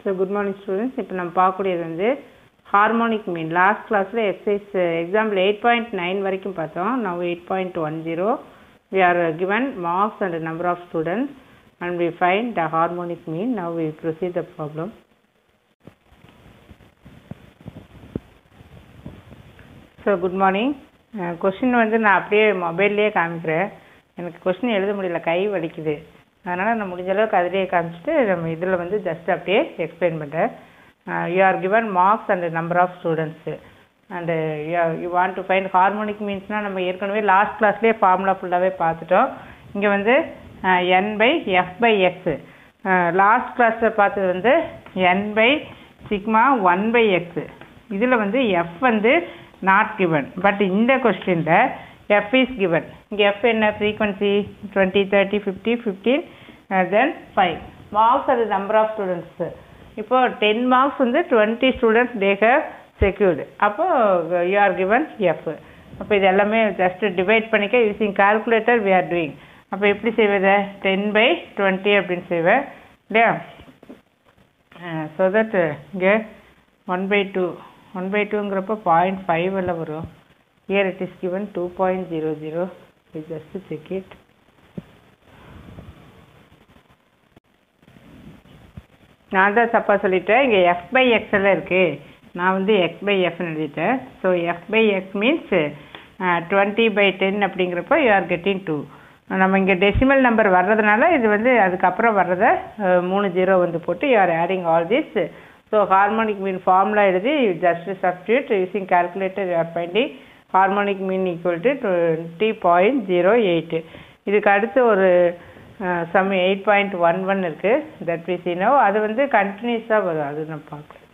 so good morning students இப்போ நம்ம பார்க்கக்கூடியது வந்து ஹார்மோனிக் மீன் லாஸ்ட் கிளாஸில் exercise example eight point nine வரைக்கும் பார்த்தோம் now eight point one zero we are uh, given marks and number of students and we find the harmonic mean now we proceed the problem so good morning question வந்து நான் அப்படியே மொபைல்லையே காமிக்கிறேன் எனக்கு question எழுத முடியல கை வலிக்குது அதனால் நான் முடிஞ்ச அளவுக்கு அதிலேயே காமிச்சிட்டு நம்ம இதில் வந்து ஜஸ்ட் அப்படியே எக்ஸ்பிளைன் பண்ணுறேன் you are given marks and number of students and you want to find harmonic மீன்ஸ்னால் நம்ம ஏற்கனவே லாஸ்ட் கிளாஸ்லேயே ஃபார்முலா ஃபுல்லாகவே பார்த்துட்டோம் இங்கே வந்து N by F by X last கிளாஸில் பார்த்தது வந்து N by sigma one by X இதில் வந்து எஃப் வந்து நாட் கிவன் பட் இந்த கொஸ்டினில் எஃப் இஸ் கிவன் இங்கே எஃப் என்ன frequency twenty thirty fifty fifteen then five marks அது நம்பர் ஆஃப் ஸ்டூடெண்ட்ஸு இப்போ டென் மார்க்ஸ் வந்து twenty students they have secured அப்போ யூ ஆர் கிவன் எஃப் அப்போ இது எல்லாமே ஜஸ்ட் டிவைட் பண்ணிக்க using calculator we are doing அப்போ எப்படி செய்வது டென் பை டுவெண்ட்டி அப்படின்னு செய்வேன் இல்லையா ஸோ தட் இங்கே one by two one by டூங்கிறப்போ பாயிண்ட் ஃபைவ் எல்லாம் வரும் here it is given two point zero zero just check it நான் தான் தப்பாக சொல்லிட்டேன் இங்கே எஃப் பை எக்ஸ் எல்லாம் இருக்குது நான் வந்து எக்ஸ் பை எஃப்னு எழுதிட்டேன் so F by X means twenty by ten அப்படிங்கிறப்போ யூ ஆர் கெட்டிங் டூ நம்ம இங்கே டெசிமல் நம்பர் வர்றதுனால இது வந்து அதுக்கப்புறம் வர்றத மூணு ஜீரோ வந்து போட்டு you are adding all this so harmonic mean formula எழுதி just substitute using calculator you are finding harmonic mean equal to twenty point zero eight இதுக்கு அடுத்து ஒரு sum eight point one one இருக்குது தட் வி சி நோ அது வந்து கண்டினியூஸாக வரும் அது நான் பார்க்குறேன்